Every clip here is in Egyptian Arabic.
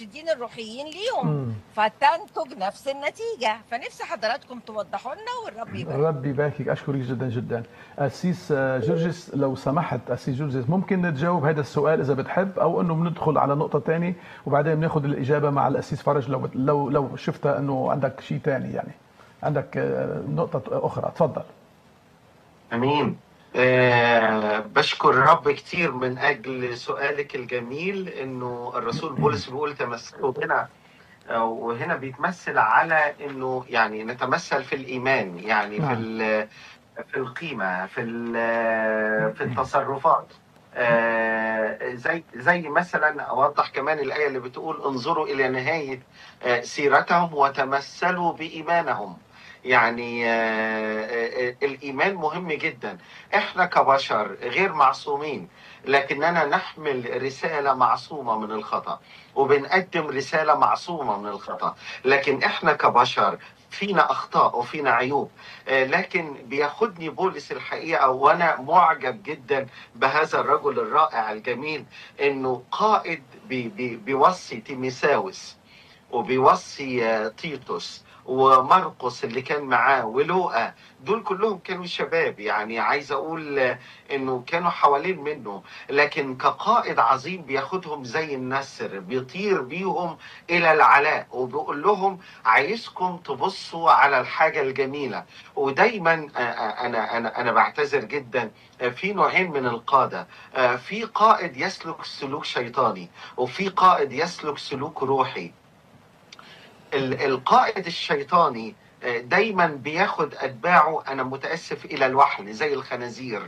المرشدين الروحيين ليهم مم. فتنتج نفس النتيجه فنفسي حضراتكم توضحوا لنا والرب يبارك ربي يباركك اشكرك جدا جدا اسيس آه، جورجس لو سمحت اسيس جورجس ممكن نتجاوب هذا السؤال اذا بتحب او انه بندخل على نقطه ثانيه وبعدين بناخذ الاجابه مع الاسيس فرج لو بت- لو لو شفتها انه عندك شيء ثاني يعني عندك آه، نقطه اخرى تفضل امين آه بشكر الرب كتير من اجل سؤالك الجميل انه الرسول بولس بيقول تمثلوا بنا آه، وهنا بيتمثل على انه يعني نتمثل في الايمان يعني في نعم. ال- في القيمه في ال- في التصرفات آه، زي زي مثلا اوضح كمان الايه اللي بتقول انظروا الى نهايه آه، سيرتهم وتمثلوا بايمانهم يعني آه، آه، آه، الايمان مهم جدا احنا كبشر غير معصومين لكننا نحمل رساله معصومه من الخطا وبنقدم رساله معصومه من الخطا لكن احنا كبشر فينا اخطاء وفينا عيوب آه، لكن بياخدني بولس الحقيقه وانا معجب جدا بهذا الرجل الرائع الجميل انه قائد بي بي بيوصي تيميساوس وبيوصي آه، تيتوس ومرقس اللي كان معاه ولوقا دول كلهم كانوا شباب يعني عايز اقول آه، انه كانوا حوالين منه لكن كقائد عظيم بياخدهم زي النسر بيطير بيهم الى العلاء وبيقول لهم عايزكم تبصوا على الحاجه الجميله ودايما آه، آه، انا انا انا بعتذر جدا آه، في نوعين من القاده آه، في قائد يسلك سلوك شيطاني وفي قائد يسلك سلوك روحي ال- القائد الشيطاني آه، دايما بياخد اتباعه انا متاسف الى الوحل زي الخنازير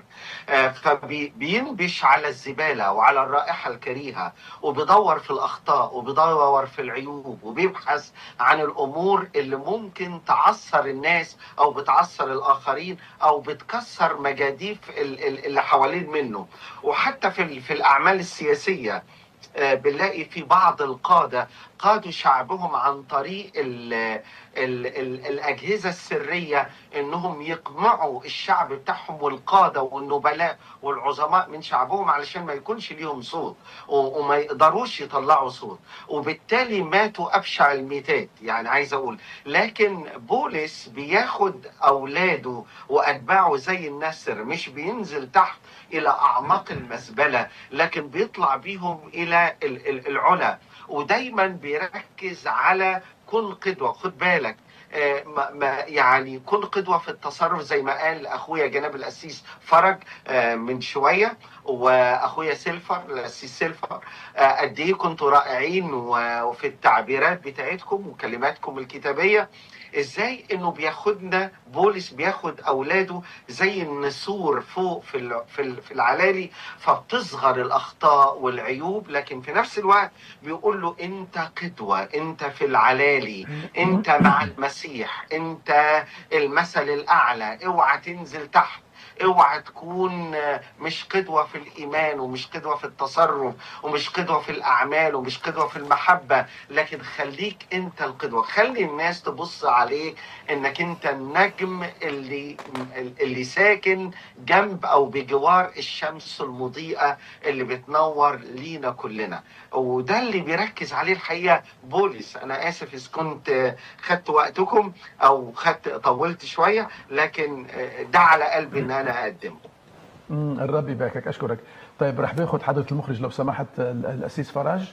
فبينبش على الزباله وعلى الرائحه الكريهه وبيدور في الاخطاء وبيدور في العيوب وبيبحث عن الامور اللي ممكن تعثر الناس او بتعثر الاخرين او بتكسر مجاديف ال- ال- اللي حوالين منه وحتى في ال- في الاعمال السياسيه آه، بنلاقي في بعض القاده قادوا شعبهم عن طريق ال ال ال الاجهزه السريه انهم يقمعوا الشعب بتاعهم والقاده والنبلاء والعظماء من شعبهم علشان ما يكونش ليهم صوت و- وما يقدروش يطلعوا صوت وبالتالي ماتوا ابشع الميتات يعني عايز اقول لكن بولس بياخد اولاده واتباعه زي النسر مش بينزل تحت الى اعماق المزبله لكن بيطلع بيهم الى ال- ال- العلا ودايما بيركز على كن قدوه خد بالك آه، ما ما يعني كن قدوه في التصرف زي ما قال اخويا جناب القسيس فرج آه، من شويه واخويا سيلفر القسيس سيلفر آه، قد ايه كنتوا رائعين و- وفي التعبيرات بتاعتكم وكلماتكم الكتابيه ازاي انه بياخدنا بولس بياخد اولاده زي النسور فوق في ال- في ال- في العلالي فبتصغر الاخطاء والعيوب لكن في نفس الوقت بيقول له انت قدوه انت في العلالي انت مع المسيح انت المثل الاعلى اوعى تنزل تحت اوعى تكون مش قدوه في الايمان ومش قدوه في التصرف ومش قدوه في الاعمال ومش قدوه في المحبه لكن خليك انت القدوه خلي الناس تبص عليك انك انت النجم اللي اللي ساكن جنب او بجوار الشمس المضيئه اللي بتنور لينا كلنا وده اللي بيركز عليه الحقيقه بولس انا اسف اذا كنت خدت وقتكم او خدت طولت شويه لكن ده على قلبي ان انا اقدمه مم، الرب يباركك اشكرك طيب رح باخذ حضره المخرج لو سمحت ال- الاسيس فراج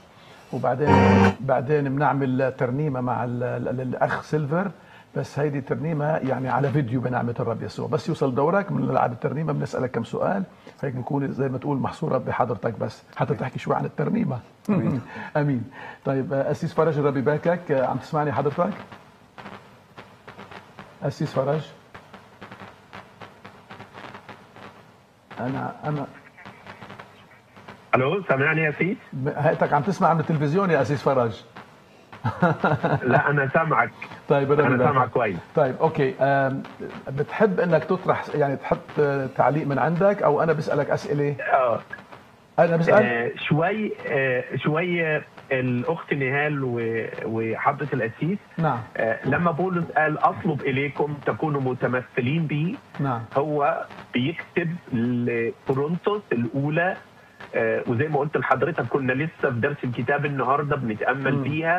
وبعدين بعدين بنعمل ترنيمه مع ال- ال- الاخ سيلفر بس هيدي ترنيمه يعني على فيديو بنعمه الرب يسوع بس يوصل دورك بنلعب الترنيمه بنسالك كم سؤال هيك نكون زي ما تقول محصوره بحضرتك بس حتى تحكي شوي عن الترنيمه امين طيب اسيس فرج الرب يباركك عم تسمعني حضرتك اسيس فرج انا انا الو سامعني يا سيد؟ هيئتك عم تسمع من التلفزيون يا اسيس فرج لا انا سامعك طيب الرب انا يباركك. سامعك كويس طيب اوكي أم، بتحب انك تطرح يعني تحط آه، تعليق من عندك او انا بسالك اسئله اه انا بسال آه، شوي آه، شوي الاخت نهال و- وحضره القسيس نعم آه، لما بولس قال اطلب اليكم تكونوا متمثلين بي نعم هو بيكتب لكورنثوس الاولى آه، وزي ما قلت لحضرتك كنا لسه في درس الكتاب النهارده بنتامل مم. فيها